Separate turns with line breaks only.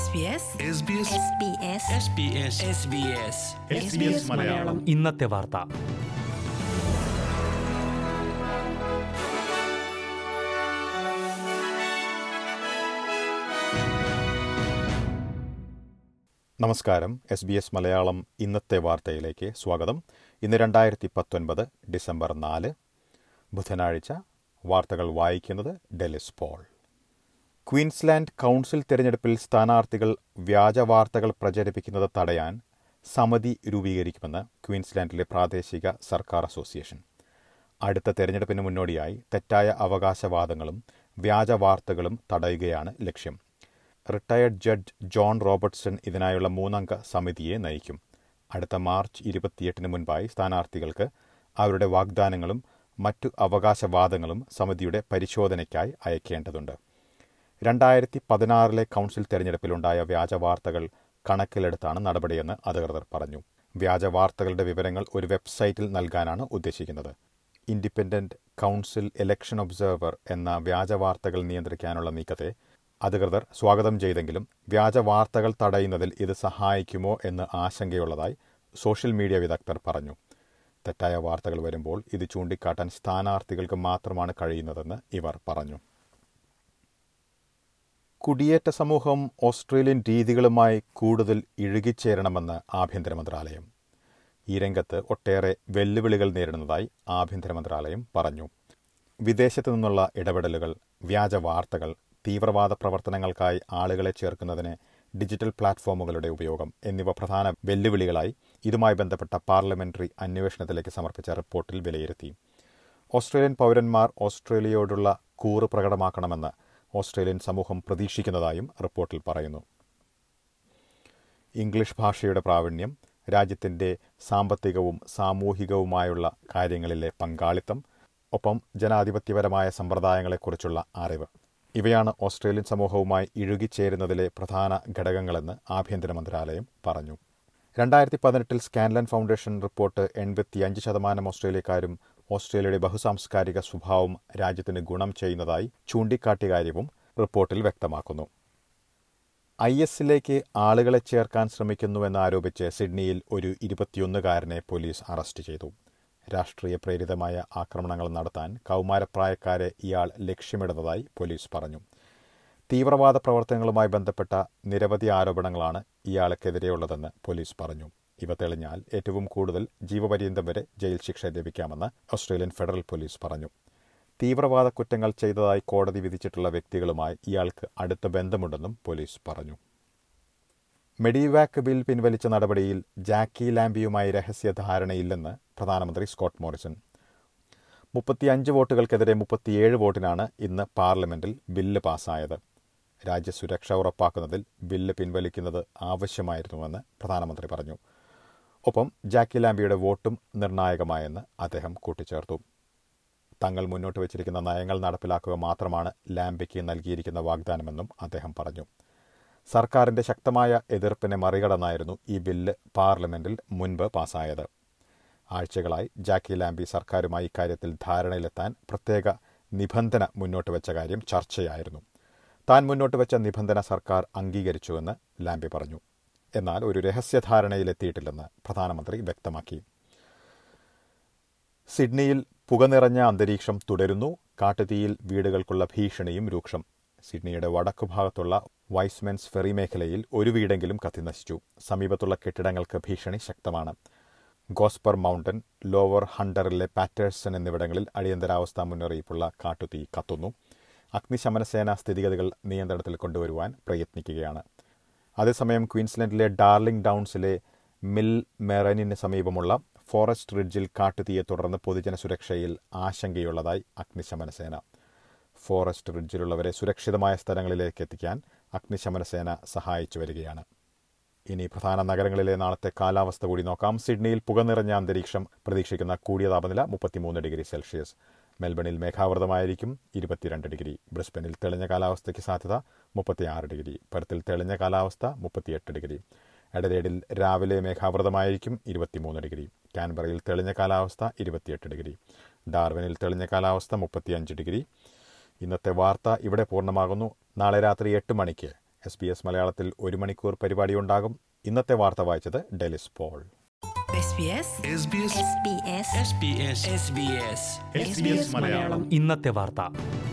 SBS
Malayalam
ഇന്നത്തെ വാർത്ത
നമസ്കാരം എസ് ബി എസ് മലയാളം ഇന്നത്തെ വാർത്തയിലേക്ക് സ്വാഗതം ഇന്ന് രണ്ടായിരത്തി പത്തൊൻപത് ഡിസംബർ നാല് ബുധനാഴ്ച വാർത്തകൾ വായിക്കുന്നത് ഡെലിസ് പോൾ ക്വീൻസ്ലാൻഡ് കൗൺസിൽ തിരഞ്ഞെടുപ്പിൽ സ്ഥാനാർത്ഥികൾ വ്യാജ വാർത്തകൾ പ്രചരിപ്പിക്കുന്നത് തടയാൻ സമിതി രൂപീകരിക്കുമെന്ന് ക്വീൻസ്ലാൻഡിലെ പ്രാദേശിക സർക്കാർ അസോസിയേഷൻ അടുത്ത തെരഞ്ഞെടുപ്പിന് മുന്നോടിയായി തെറ്റായ അവകാശവാദങ്ങളും വ്യാജ വാർത്തകളും തടയുകയാണ് ലക്ഷ്യം റിട്ടയർഡ് ജഡ്ജ് ജോൺ റോബർട്ട്സൺ ഇതിനായുള്ള മൂന്നംഗ സമിതിയെ നയിക്കും അടുത്ത മാർച്ച് ഇരുപത്തിയെട്ടിന് മുൻപായി സ്ഥാനാർത്ഥികൾക്ക് അവരുടെ വാഗ്ദാനങ്ങളും മറ്റു അവകാശവാദങ്ങളും സമിതിയുടെ പരിശോധനയ്ക്കായി അയക്കേണ്ടതുണ്ട് രണ്ടായിരത്തി പതിനാറിലെ കൗൺസിൽ തെരഞ്ഞെടുപ്പിലുണ്ടായ വ്യാജ വാർത്തകൾ കണക്കിലെടുത്താണ് നടപടിയെന്ന് അധികൃതർ പറഞ്ഞു വ്യാജ വാർത്തകളുടെ വിവരങ്ങൾ ഒരു വെബ്സൈറ്റിൽ നൽകാനാണ് ഉദ്ദേശിക്കുന്നത് ഇൻഡിപെൻഡന്റ് കൗൺസിൽ ഇലക്ഷൻ ഒബ്സർവർ എന്ന വ്യാജ വാർത്തകൾ നിയന്ത്രിക്കാനുള്ള നീക്കത്തെ അധികൃതർ സ്വാഗതം ചെയ്തെങ്കിലും വ്യാജ വാർത്തകൾ തടയുന്നതിൽ ഇത് സഹായിക്കുമോ എന്ന് ആശങ്കയുള്ളതായി സോഷ്യൽ മീഡിയ വിദഗ്ധർ പറഞ്ഞു തെറ്റായ വാർത്തകൾ വരുമ്പോൾ ഇത് ചൂണ്ടിക്കാട്ടാൻ സ്ഥാനാർത്ഥികൾക്ക് മാത്രമാണ് കഴിയുന്നതെന്ന് ഇവർ പറഞ്ഞു കുടിയേറ്റ സമൂഹം ഓസ്ട്രേലിയൻ രീതികളുമായി കൂടുതൽ ഇഴുകിച്ചേരണമെന്ന് ആഭ്യന്തര മന്ത്രാലയം ഈ രംഗത്ത് ഒട്ടേറെ വെല്ലുവിളികൾ നേരിടുന്നതായി ആഭ്യന്തര മന്ത്രാലയം പറഞ്ഞു വിദേശത്തു നിന്നുള്ള ഇടപെടലുകൾ വ്യാജ വാർത്തകൾ തീവ്രവാദ പ്രവർത്തനങ്ങൾക്കായി ആളുകളെ ചേർക്കുന്നതിന് ഡിജിറ്റൽ പ്ലാറ്റ്ഫോമുകളുടെ ഉപയോഗം എന്നിവ പ്രധാന വെല്ലുവിളികളായി ഇതുമായി ബന്ധപ്പെട്ട പാർലമെന്ററി അന്വേഷണത്തിലേക്ക് സമർപ്പിച്ച റിപ്പോർട്ടിൽ വിലയിരുത്തി ഓസ്ട്രേലിയൻ പൗരന്മാർ ഓസ്ട്രേലിയയോടുള്ള കൂറ് പ്രകടമാക്കണമെന്ന് ഓസ്ട്രേലിയൻ സമൂഹം പ്രതീക്ഷിക്കുന്നതായും റിപ്പോർട്ടിൽ പറയുന്നു ഇംഗ്ലീഷ് ഭാഷയുടെ പ്രാവീണ്യം രാജ്യത്തിന്റെ സാമ്പത്തികവും സാമൂഹികവുമായുള്ള കാര്യങ്ങളിലെ പങ്കാളിത്തം ഒപ്പം ജനാധിപത്യപരമായ സമ്പ്രദായങ്ങളെക്കുറിച്ചുള്ള അറിവ് ഇവയാണ് ഓസ്ട്രേലിയൻ സമൂഹവുമായി ഇഴുകിച്ചേരുന്നതിലെ പ്രധാന ഘടകങ്ങളെന്ന് ആഭ്യന്തര മന്ത്രാലയം പറഞ്ഞു രണ്ടായിരത്തി പതിനെട്ടിൽ സ്കാൻലൻ ഫൗണ്ടേഷൻ റിപ്പോർട്ട് എൺപത്തിയഞ്ച് ശതമാനം ഓസ്ട്രേലിയക്കാരും ഓസ്ട്രേലിയയുടെ ബഹുസാംസ്കാരിക സ്വഭാവം രാജ്യത്തിന് ഗുണം ചെയ്യുന്നതായി ചൂണ്ടിക്കാട്ടിയ കാര്യവും റിപ്പോർട്ടിൽ വ്യക്തമാക്കുന്നു ഐ എസിലേക്ക് ആളുകളെ ചേർക്കാൻ ശ്രമിക്കുന്നുവെന്നാരോപിച്ച് സിഡ്നിയിൽ ഒരു ഇരുപത്തിയൊന്നുകാരനെ പോലീസ് അറസ്റ്റ് ചെയ്തു രാഷ്ട്രീയ പ്രേരിതമായ ആക്രമണങ്ങൾ നടത്താൻ കൗമാരപ്രായക്കാരെ ഇയാൾ ലക്ഷ്യമിടുന്നതായി പോലീസ് പറഞ്ഞു തീവ്രവാദ പ്രവർത്തനങ്ങളുമായി ബന്ധപ്പെട്ട നിരവധി ആരോപണങ്ങളാണ് ഇയാൾക്കെതിരെയുള്ളതെന്ന് പോലീസ് പറഞ്ഞു ഇവ തെളിഞ്ഞാൽ ഏറ്റവും കൂടുതൽ ജീവപര്യന്തം വരെ ജയിൽ ശിക്ഷ ലഭിക്കാമെന്ന് ഓസ്ട്രേലിയൻ ഫെഡറൽ പോലീസ് പറഞ്ഞു തീവ്രവാദ കുറ്റങ്ങൾ ചെയ്തതായി കോടതി വിധിച്ചിട്ടുള്ള വ്യക്തികളുമായി ഇയാൾക്ക് അടുത്ത ബന്ധമുണ്ടെന്നും പോലീസ് പറഞ്ഞു മെഡിവാക് ബിൽ പിൻവലിച്ച നടപടിയിൽ ജാക്കി ലാംബിയുമായി രഹസ്യ ധാരണയില്ലെന്ന് പ്രധാനമന്ത്രി സ്കോട്ട് മോറിസൺ മുപ്പത്തിയഞ്ച് വോട്ടുകൾക്കെതിരെ മുപ്പത്തിയേഴ് വോട്ടിനാണ് ഇന്ന് പാർലമെന്റിൽ ബില്ല് പാസ്സായത് രാജ്യസുരക്ഷ ഉറപ്പാക്കുന്നതിൽ ബില്ല് പിൻവലിക്കുന്നത് ആവശ്യമായിരുന്നുവെന്ന് പ്രധാനമന്ത്രി പറഞ്ഞു ഒപ്പം ജാക്കി ലാംബിയുടെ വോട്ടും നിർണായകമായെന്ന് അദ്ദേഹം കൂട്ടിച്ചേർത്തു തങ്ങൾ മുന്നോട്ട് വച്ചിരിക്കുന്ന നയങ്ങൾ നടപ്പിലാക്കുക മാത്രമാണ് ലാംബിക്ക് നൽകിയിരിക്കുന്ന വാഗ്ദാനമെന്നും അദ്ദേഹം പറഞ്ഞു സർക്കാരിന്റെ ശക്തമായ എതിർപ്പിനെ മറികടന്നായിരുന്നു ഈ ബില്ല് പാർലമെന്റിൽ മുൻപ് പാസായത് ആഴ്ചകളായി ജാക്കി ലാംബി സർക്കാരുമായി ഇക്കാര്യത്തിൽ ധാരണയിലെത്താൻ പ്രത്യേക നിബന്ധന മുന്നോട്ട് വെച്ച കാര്യം ചർച്ചയായിരുന്നു താൻ മുന്നോട്ട് വെച്ച നിബന്ധന സർക്കാർ അംഗീകരിച്ചുവെന്ന് ലാംബി പറഞ്ഞു എന്നാൽ ഒരു രഹസ്യധാരണയിലെത്തിയിട്ടില്ലെന്ന് പ്രധാനമന്ത്രി വ്യക്തമാക്കി സിഡ്നിയിൽ പുകനിറഞ്ഞ അന്തരീക്ഷം തുടരുന്നു കാട്ടുതീയിൽ വീടുകൾക്കുള്ള ഭീഷണിയും രൂക്ഷം സിഡ്നിയുടെ വടക്കുഭാഗത്തുള്ള വൈസ്മെൻസ് ഫെറി മേഖലയിൽ ഒരു വീടെങ്കിലും കത്തിനശിച്ചു സമീപത്തുള്ള കെട്ടിടങ്ങൾക്ക് ഭീഷണി ശക്തമാണ് ഗോസ്പർ മൗണ്ടൻ ലോവർ ഹണ്ടറിലെ പാറ്റേഴ്സൺ എന്നിവിടങ്ങളിൽ അടിയന്തരാവസ്ഥാ മുന്നറിയിപ്പുള്ള കാട്ടുതീ കത്തുന്നു അഗ്നിശമനസേന സ്ഥിതിഗതികൾ നിയന്ത്രണത്തിൽ കൊണ്ടുവരുവാൻ പ്രയത്നിക്കുകയാണ് അതേസമയം ക്വീൻസ്ലൻഡിലെ ഡാർലിംഗ് ഡൗൺസിലെ മിൽ മെറനിന് സമീപമുള്ള ഫോറസ്റ്റ് റിഡ്ജിൽ കാട്ടുതീയെ തുടർന്ന് പൊതുജന സുരക്ഷയിൽ ആശങ്കയുള്ളതായി അഗ്നിശമനസേന ഫോറസ്റ്റ് റിഡ്ജിലുള്ളവരെ സുരക്ഷിതമായ സ്ഥലങ്ങളിലേക്ക് എത്തിക്കാൻ അഗ്നിശമനസേന സഹായിച്ചു വരികയാണ് ഇനി പ്രധാന നഗരങ്ങളിലെ നാളത്തെ കാലാവസ്ഥ കൂടി നോക്കാം സിഡ്നിയിൽ പുകനിറഞ്ഞ അന്തരീക്ഷം പ്രതീക്ഷിക്കുന്ന കൂടിയ താപനില മുപ്പത്തിമൂന്ന് ഡിഗ്രി സെൽഷ്യസ് മെൽബണിൽ മേഘാവൃതമായിരിക്കും ഇരുപത്തിരണ്ട് ഡിഗ്രി ബ്രിസ്ബനിൽ തെളിഞ്ഞ കാലാവസ്ഥയ്ക്ക് സാധ്യത മുപ്പത്തിയാറ് ഡിഗ്രി പെർത്തിൽ തെളിഞ്ഞ കാലാവസ്ഥ മുപ്പത്തിയെട്ട് ഡിഗ്രി എഡലേഡിൽ രാവിലെ മേഘാവൃതമായിരിക്കും ഇരുപത്തിമൂന്ന് ഡിഗ്രി കാൻബറയിൽ തെളിഞ്ഞ കാലാവസ്ഥ ഇരുപത്തിയെട്ട് ഡിഗ്രി ഡാർവിനിൽ തെളിഞ്ഞ കാലാവസ്ഥ മുപ്പത്തിയഞ്ച് ഡിഗ്രി ഇന്നത്തെ വാർത്ത ഇവിടെ പൂർണ്ണമാകുന്നു നാളെ രാത്രി എട്ട് മണിക്ക് എസ് ബി എസ് മലയാളത്തിൽ ഒരു മണിക്കൂർ പരിപാടിയുണ്ടാകും ഇന്നത്തെ വാർത്ത വായിച്ചത് Delys Paul
SBS
SBS
SBS
SBS
SBS
SBS Malayalam
ഇന്നത്തെ വാർത്ത